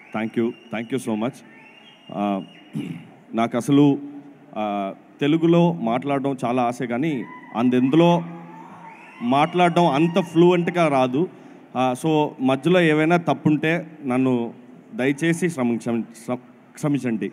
thank you thank you so much నాకు అసలు ఆ, తెలుగులో మాట్లాడడం చాలా ఆశ కానీ అందెందులో మాట్లాడడం అంత ఫ్లూయెంట్గా రాదు ఆ, సో మధ్యలో ఏవైనా తప్పుంటే నన్ను దయచేసి శ్రమ క్షమ- క్షమించండి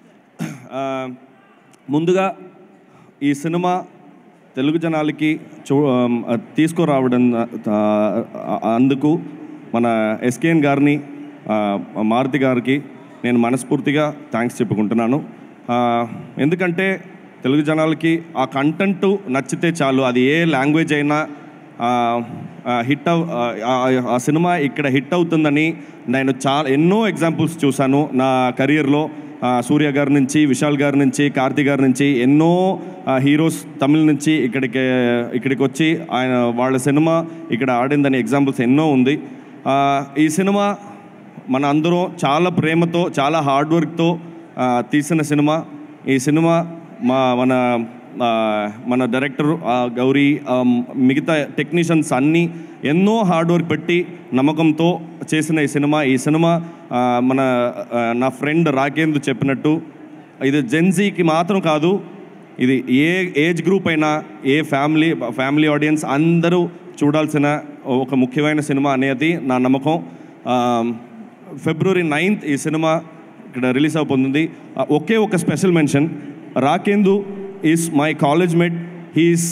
ఆ, ముందుగా ఈ సినిమా తెలుగు జనాలకి చూ ఆ, తీసుకురావడం ఆ, ఆ, అందుకు మన ఎస్కేఎన్ గారిని ఆ, మారుతి గారికి నేను మనస్ఫూర్తిగా థ్యాంక్స్ చెప్పుకుంటున్నాను ఆ, ఎందుకంటే తెలుగు జనాలకి ఆ కంటెంట్ నచ్చితే చాలు అది ఏ లాంగ్వేజ్ అయినా ఆ, ఆ, హిట్ అవ్ ఆ, ఆ- ఆ సినిమా ఇక్కడ హిట్ అవుతుందని నేను చాలా ఎన్నో ఎగ్జాంపుల్స్ చూశాను నా కెరియర్లో ఆ, సూర్య గారి నుంచి విశాల్ గారి నుంచి కార్తీ గారి నుంచి ఎన్నో ఆ, హీరోస్ తమిళ నుంచి ఇక్కడికి ఇక్కడికి వచ్చి ఆయన వాళ్ళ సినిమా ఇక్కడ ఆడిందని ఎగ్జాంపుల్స్ ఎన్నో ఉంది ఆ, ఈ సినిమా మన అందరం చాలా ప్రేమతో చాలా హార్డ్ వర్క్తో ఆ, తీసిన సినిమా ఈ సినిమా మా మన ఆ, మన డైరెక్టర్ ఆ, గౌరీ ఆ, మిగతా టెక్నీషియన్స్ అన్నీ ఎన్నో హార్డ్ వర్క్ పెట్టి నమ్మకంతో చేసిన ఈ సినిమా ఈ సినిమా ఆ, మన ఆ, నా ఫ్రెండ్ రాకేందు చెప్పినట్టు ఇది జెన్జీకి మాత్రం కాదు ఇది ఏ ఏజ్ గ్రూప్ అయినా ఏ ఫ్యామిలీ ఫ్యామిలీ ఆడియన్స్ అందరూ చూడాల్సిన ఒక ముఖ్యమైన సినిమా అనేది నా నమ్మకం ఆ, ఫిబ్రవరి నైన్త్ ఈ సినిమా ఇక్కడ రిలీజ్ అవబోతుంది ఆ, ఒకే ఒక special mention Rakendu is my college mate he's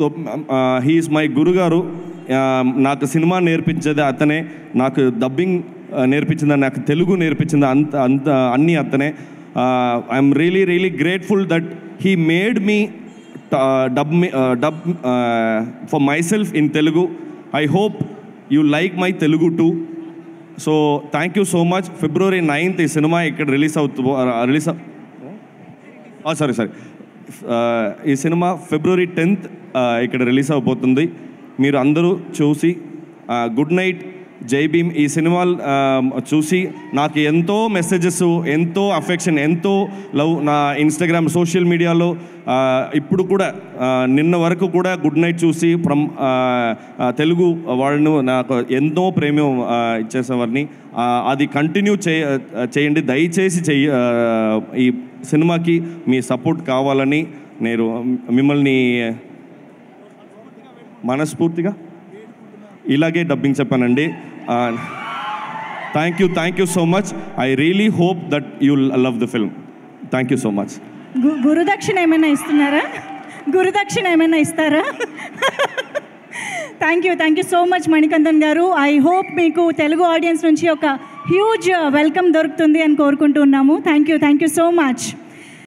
he's my గురుగారు ఆ, నాకు సినిమా నేర్పించేది అతనే నాకు డబ్బింగ్ నేర్పించింది నాకు తెలుగు నేర్పించింది అంత అంత అన్నీ అతనే I'm really really grateful that he made me dub dub for myself in Telugu I hope you like my Telugu too so thank you so much February ninth ఈ సినిమా ఇక్కడ రిలీజ్ అవుతు రిలీజ్ సారీ సారీ ఈ సినిమా February tenth ఇక్కడ release అవబోతుంది మీరు అందరూ చూసి గుడ్ నైట్ జై భీమ్ ఈ సినిమా చూసి నాకు ఎంతో మెసేజెస్ ఎంతో అఫెక్షన్ ఎంతో లవ్ నా ఇన్స్టాగ్రామ్ సోషల్ మీడియాలో ఆ, ఇప్పుడు కూడా ఆ, నిన్న వరకు కూడా గుడ్ నైట్ చూసి ఫ్రమ్ తెలుగు వాళ్ళను నాకు ఎంతో ప్రేమ ఆ, ఇచ్చేసేవారిని ఆ, అది కంటిన్యూ చేయ చేయండి దయచేసి చెయ్య ఆ, ఈ సినిమాకి మీ సపోర్ట్ కావాలని నేను మిమ్మల్ని మనస్ఫూర్తిగా ఇలాగే డబ్బింగ్ చెప్పానండి thank you thank you so much I really hope that you love the film thank you so much గు- గురుదక్షిణ ఏమైనా ఇస్తున్నారా గురుదక్షిణ ఏమైనా ఇస్తారా thank you thank you so much Manikandan garu I hope మీకు తెలుగు ఆడియన్స్ నుంచి ఒక హ్యూజ్ వెల్కమ్ దొరుకుతుంది అని కోరుకుంటున్నాము thank you thank you so much